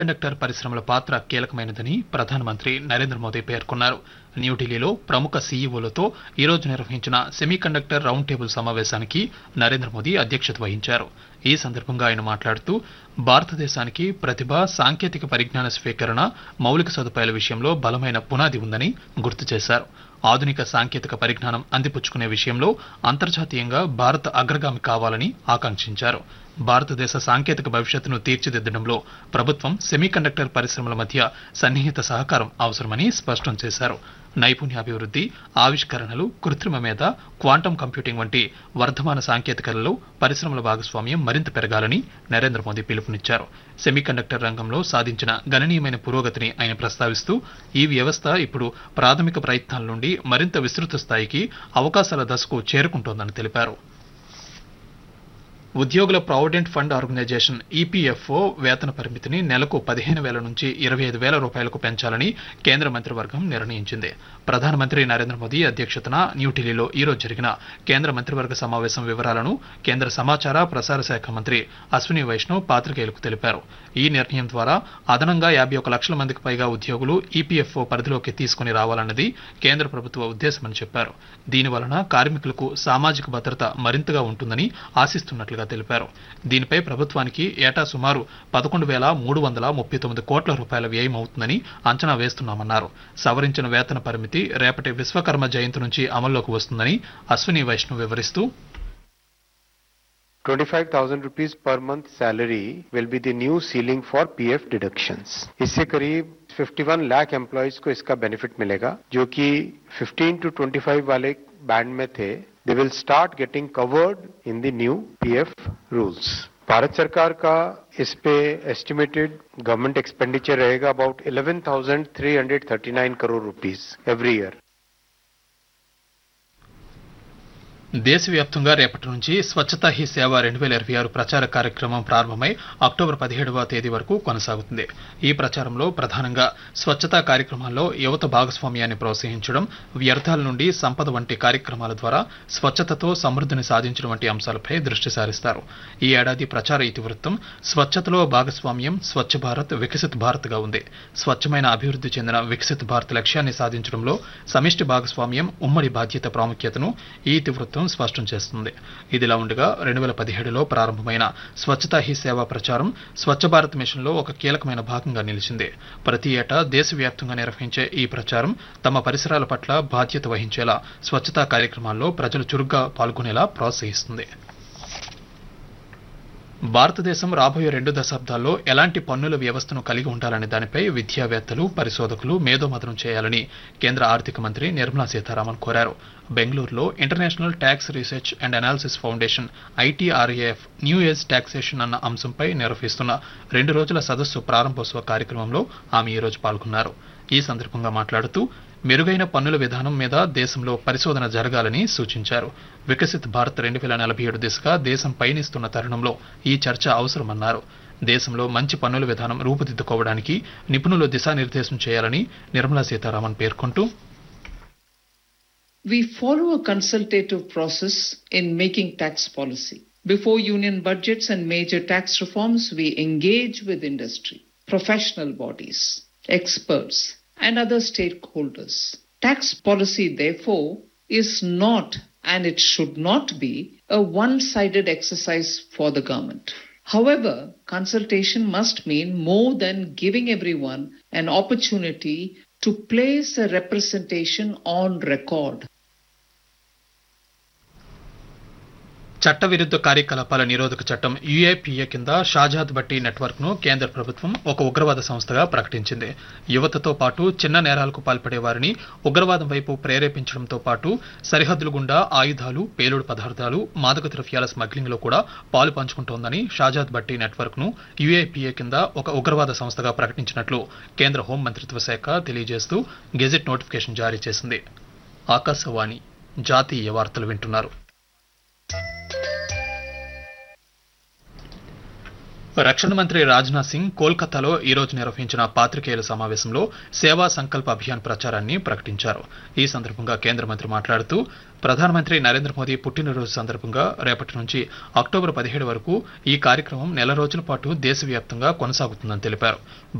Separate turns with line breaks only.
Conductor పరిశ్రమల పాత్ర కీలకమైనదని ప్రధానమంత్రి నరేంద్ర మోదీ పేర్కొన్నారు న్యూఢిల్లీలో ప్రముఖ సీఈఓలతో ఈ రోజు నిర్వహించిన సెమీకండక్టర్ రౌండ్ టేబుల్ సమావేశానికి నరేంద్ర మోదీ అధ్యక్షత వహించారు ఈ సందర్భంగా ఆయన మాట్లాడుతూ భారతదేశానికి ప్రతిభ సాంకేతిక పరిజ్ఞాన స్వీకరణ మౌలిక సదుపాయాల విషయంలో బలమైన పునాది ఉందని గుర్తు చేశారు ఆధునిక సాంకేతిక పరిజ్ఞానం అందిపుచ్చుకునే విషయంలో అంతర్జాతీయంగా భారత్ అగ్రగామి కావాలని ఆకాంక్షించారు భారతదేశ సాంకేతిక భవిష్యత్తును తీర్చిదిద్దడంలో ప్రభుత్వం సెమీకండక్టర్ పరిశ్రమల మధ్య సన్నిహిత సహకారం అవసరమని స్పష్టం చేశారు నైపుణ్యాభివృద్ధి ఆవిష్కరణలు కృత్రిమ మేధ క్వాంటం కంప్యూటింగ్ వంటి వర్ధమాన సాంకేతికలలో పరిశ్రమల భాగస్వామ్యం మరింత పెరగాలని నరేంద్ర మోదీ పిలుపునిచ్చారు సెమీకండక్టర్ రంగంలో సాధించిన గణనీయమైన పురోగతిని ఆయన ప్రస్తావిస్తూ ఈ వ్యవస్థ ఇప్పుడు ప్రాథమిక ప్రయత్నాల నుండి మరింత విస్తృత స్థాయికి అవకాశాల దశకు చేరుకుంటోందని తెలిపారు ఉద్యోగుల ప్రావిడెంట్ ఫండ్ ఆర్గనైజేషన్ ఈపీఎఫ్ఓ వేతన పరిమితిని నెలకు పదిహేను వేల నుంచి ఇరవై ఐదు వేల రూపాయలకు పెంచాలని కేంద్ర మంత్రివర్గం నిర్ణయించింది ప్రధానమంత్రి నరేంద్ర మోదీ అధ్యక్షతన న్యూఢిల్లీలో ఈ రోజు జరిగిన కేంద్ర మంత్రివర్గ సమావేశం వివరాలను కేంద్ర సమాచార ప్రసార శాఖ మంత్రి అశ్విని వైష్ణవ్ పాత్రికేయులకు తెలిపారు ఈ నిర్ణయం ద్వారా అదనంగా యాభై ఒక లక్షల మందికి పైగా ఉద్యోగులు ఈపీఎఫ్ఓ పరిధిలోకి తీసుకుని రావాలన్నది కేంద్ర ప్రభుత్వ ఉద్దేశమని చెప్పారు దీని వలన కార్మికులకు సామాజిక భద్రత మరింతగా ఉంటుందని ఆశిస్తున్నట్లుగా తెలిపారు దీనిపై ప్రభుత్వానికి ఏటా సుమారు పదకొండు వేల మూడు వందల ముప్పై తొమ్మిది కోట్ల రూపాయల వ్యయం అవుతుందని అంచనా వేస్తున్నామన్నారు సవరించిన వేతన పరిమితి రేపటి విశ్వకర్మ జయంతి నుంచి అమల్లోకి వస్తుందని అశ్విని వైష్ణవ్ వివరిస్తూ
25,000 rupees per month salary will be the new ceiling for PF deductions. इससे करीब 51 लाख एम्प्लॉयज को इसका बेनिफिट मिलेगा जो कि 15 टू 25 वाले बैंड में थे they will start getting covered in the new PF rules Bharat सरकार का इस पे एस्टिमेटेड गवर्नमेंट एक्सपेंडिचर रहेगा about 11,339 crore rupees every year
దేశవ్యాప్తంగా రేపటి నుంచి స్వచ్ఛతా హీ సేవ రెండు వేల ఇరవై ఆరు ప్రచార కార్యక్రమం ప్రారంభమై అక్టోబర్ పదిహేడవ తేదీ వరకు కొనసాగుతుంది ఈ ప్రచారంలో ప్రధానంగా స్వచ్ఛతా కార్యక్రమాల్లో యువత భాగస్వామ్యాన్ని ప్రోత్సహించడం వ్యర్థాల నుండి సంపద వంటి కార్యక్రమాల ద్వారా స్వచ్ఛతతో సమృద్ధిని సాధించడం వంటి అంశాలపై దృష్టి సారిస్తారు ఈ ఏడాది ప్రచార ఇతివృత్తం స్వచ్ఛతలో భాగస్వామ్యం స్వచ్ఛ భారత్ వికసిత్ భారత్ గా ఉంది స్వచ్ఛమైన అభివృద్ధి చెందిన వికసిత్ భారత్ లక్ష్యాన్ని సాధించడంలో సమిష్టి భాగస్వామ్యం ఉమ్మడి బాధ్యత ప్రాముఖ్యతను ఈ ఇతివృత్తం స్పష్టం చేస్తుంది ఇదిలా ఉండగా రెండు వేల పదిహేడులో ప్రారంభమైన స్వచ్ఛతా హీ సేవ ప్రచారం స్వచ్ఛ భారత్ మిషన్లో ఒక కీలకమైన భాగంగా నిలిచింది ప్రతి ఏటా దేశవ్యాప్తంగా నిర్వహించే ఈ ప్రచారం తమ పరిసరాల పట్ల బాధ్యత వహించేలా స్వచ్ఛతా కార్యక్రమాల్లో ప్రజలు చురుగ్గా పాల్గొనేలా ప్రోత్సహిస్తుంది భారతదేశం రాబోయే రెండు దశాబ్దాల్లో ఎలాంటి పన్నుల వ్యవస్థను కలిగి ఉండాలనే దానిపై విద్యావేత్తలు పరిశోధకులు మేధోమథనం చేయాలని కేంద్ర ఆర్థిక మంత్రి నిర్మలా సీతారామన్ కోరారు బెంగళూరులో international tax research and analysis foundation ITRAF new age taxation అన్న అంశంపై నిర్వహిస్తున్న రెండు రోజుల సదస్సు ప్రారంభోత్సవ కార్యక్రమంలో ఆమె ఈ రోజు పాల్గొన్నారు ఈ సందర్భంగా మాట్లాడుతూ మెరుగైన పన్నుల విధానం మీద దేశంలో పరిశోధన జరగాలని సూచించారు వికసిత్ భారత్ రెండు వేల నలభై ఏడు దిశగా దేశం పయనిస్తున్న తరుణంలో ఈ చర్చ అవసరమన్నారు దేశంలో మంచి పన్నుల విధానం రూపుదిద్దుకోవడానికి నిపుణులు దిశానిర్దేశం చేయాలని నిర్మలా సీతారామన్ పేర్కొంటూ
We follow a consultative process in making tax policy. Before union budgets and major tax reforms, we engage with industry, professional bodies, experts, and other stakeholders. Tax policy, therefore, is not and it should not be a one sided exercise for the government. However, consultation must mean more than giving everyone an opportunity to place a representation on record.
చట్టవిరుద్ధ కార్యకలాపాల నిరోధక చట్టం UAPA కింద షాజాద్ బట్టి network ను కేంద్ర ప్రభుత్వం ఒక ఉగ్రవాద సంస్థగా ప్రకటించింది యువతతో పాటు చిన్న నేరాలకు పాల్పడే వారిని ఉగ్రవాదం వైపు ప్రేరేపించడంతో పాటు సరిహద్దులు గుండా ఆయుధాలు పేలుడు పదార్థాలు మాదక ద్రవ్యాల స్మగ్లింగ్ లో కూడా పాలు పంచుకుంటోందని షాజాద్ బట్టి నెట్వర్క్ ను యుఏపిఏ కింద ఒక ఉగ్రవాద సంస్థగా ప్రకటించినట్లు కేంద్ర హోం మంత్రిత్వ శాఖ తెలియజేస్తూ గెజెట్ నోటిఫికేషన్ జారీ చేసింది ఆకాశవాణి జాతీయ వార్తలు వింటున్నారు రక్షణ మంత్రి రాజ్నాథ్ సింగ్ కోల్కతాలో ఈ రోజు నిర్వహించిన పాత్రికేయుల సమావేశంలో సేవా సంకల్ప అభియాన్ ప్రచారాన్ని ప్రకటించారు ఈ సందర్భంగా కేంద్ర మంత్రి మాట్లాడుతూ ప్రధానమంత్రి నరేంద్ర మోదీ పుట్టినరోజు సందర్భంగా రేపటి నుంచి అక్టోబర్ పదిహేడు వరకు ఈ కార్యక్రమం నెల రోజుల పాటు దేశవ్యాప్తంగా కొనసాగుతుందని తెలిపారు